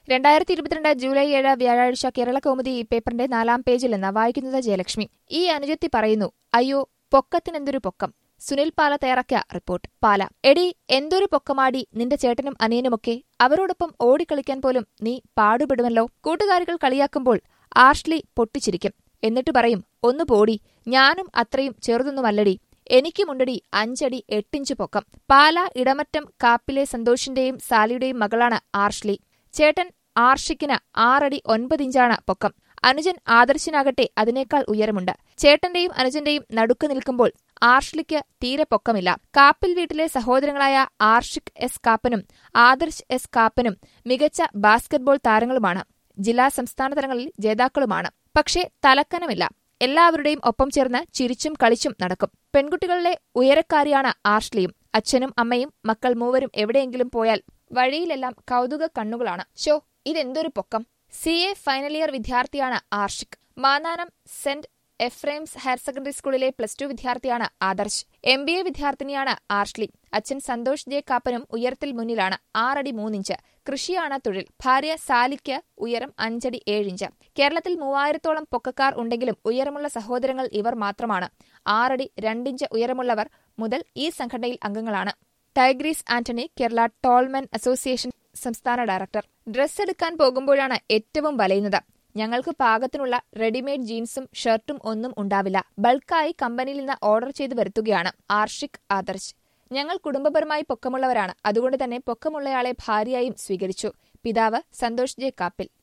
രണ്ടായിരത്തി ഇരുപത്തിരണ്ട് ജൂലൈ ഏഴ് വ്യാഴാഴ്ച കേരള കൗമുദി ഈ പേപ്പറിന്റെ നാലാം പേജിൽ നിന്ന് വായിക്കുന്നത് ജയലക്ഷ്മി ഈ അനുജത്തി പറയുന്നു അയ്യോ പൊക്കത്തിനെന്തൊരു പൊക്കം സുനിൽ പാല തയ്യാറാക്കിയ റിപ്പോർട്ട് പാല എടി എന്തൊരു പൊക്കമാടി നിന്റെ ചേട്ടനും അനിയനുമൊക്കെ അവരോടൊപ്പം ഓടിക്കളിക്കാൻ പോലും നീ പാടുപെടുമല്ലോ കൂട്ടുകാരികൾ കളിയാക്കുമ്പോൾ ആർഷ്ലി പൊട്ടിച്ചിരിക്കും എന്നിട്ട് പറയും ഒന്ന് പോടി ഞാനും അത്രയും ചെറുതൊന്നുമല്ലടി എനിക്കുമുണ്ടടി അഞ്ചടി എട്ടിഞ്ച് പൊക്കം പാല ഇടമറ്റം കാപ്പിലെ സന്തോഷിന്റെയും സാലിയുടെയും മകളാണ് ആർഷ്ലി ചേട്ടൻ ആർഷിക്കിന് ആറടി ഒൻപതിഞ്ചാണ് പൊക്കം അനുജൻ ആദർശിനാകട്ടെ അതിനേക്കാൾ ഉയരമുണ്ട് ചേട്ടന്റെയും അനുജന്റെയും നടുക്ക് നിൽക്കുമ്പോൾ ആർഷ്ലിക്ക് തീരെ പൊക്കമില്ല കാപ്പിൽ വീട്ടിലെ സഹോദരങ്ങളായ ആർഷിക് എസ് കാപ്പനും ആദർശ് എസ് കാപ്പനും മികച്ച ബാസ്കറ്റ്ബോൾ താരങ്ങളുമാണ് ജില്ലാ സംസ്ഥാന തലങ്ങളിൽ ജേതാക്കളുമാണ് പക്ഷേ തലക്കനമില്ല എല്ലാവരുടെയും ഒപ്പം ചേർന്ന് ചിരിച്ചും കളിച്ചും നടക്കും പെൺകുട്ടികളിലെ ഉയരക്കാരിയാണ് ആർഷ്ലിയും അച്ഛനും അമ്മയും മക്കൾ മൂവരും എവിടെയെങ്കിലും പോയാൽ വഴിയിലെല്ലാം കൗതുക കണ്ണുകളാണ് ഷോ ഇതെന്തൊരു പൊക്കം സി എ ഫൈനൽ ഇയർ വിദ്യാർത്ഥിയാണ് Arshik Mannanam Saint Ephrem's Higher Secondary സ്കൂളിലെ പ്ലസ് ടു വിദ്യാർത്ഥിയാണ് ആദർശ് എം ബി എ വിദ്യാർത്ഥിനിയാണ് ആർഷ്ലി അച്ഛൻ സന്തോഷ് ജെ കാപ്പനും ഉയരത്തിൽ മുന്നിലാണ് ആറടി മൂന്നിഞ്ച് കൃഷിയാണ് തൊഴിൽ ഭാര്യ സാലിക്ക് ഉയരം അഞ്ചടി ഏഴിഞ്ച് കേരളത്തിൽ മൂവായിരത്തോളം പൊക്കക്കാർ ഉണ്ടെങ്കിലും ഉയരമുള്ള സഹോദരങ്ങൾ ഇവർ മാത്രമാണ് ആറടി രണ്ടിഞ്ച് ഉയരമുള്ളവർ മുതൽ ഈ സംഘടനയിൽ അംഗങ്ങളാണ് ടൈഗ്രീസ് ആന്റണി കേരള ടോൾമെൻ അസോസിയേഷൻ സംസ്ഥാന ഡയറക്ടർ ഡ്രസ് എടുക്കാൻ പോകുമ്പോഴാണ് ഏറ്റവും വലയുന്നത് ഞങ്ങൾക്ക് പാകത്തിനുള്ള റെഡിമെയ്ഡ് ജീൻസും ഷർട്ടും ഒന്നും ഉണ്ടാവില്ല ബൾക്കായി കമ്പനിയിൽ നിന്ന് ഓർഡർ ചെയ്ത് വരുത്തുകയാണ് ആർഷിക് ആദർശ് ഞങ്ങൾ കുടുംബപരമായി പൊക്കമുള്ളവരാണ് അതുകൊണ്ട് തന്നെ പൊക്കമുള്ളയാളെ ഭാര്യയായും സ്വീകരിച്ചു പിതാവ് സന്തോഷ് ജെ കാപ്പിൽ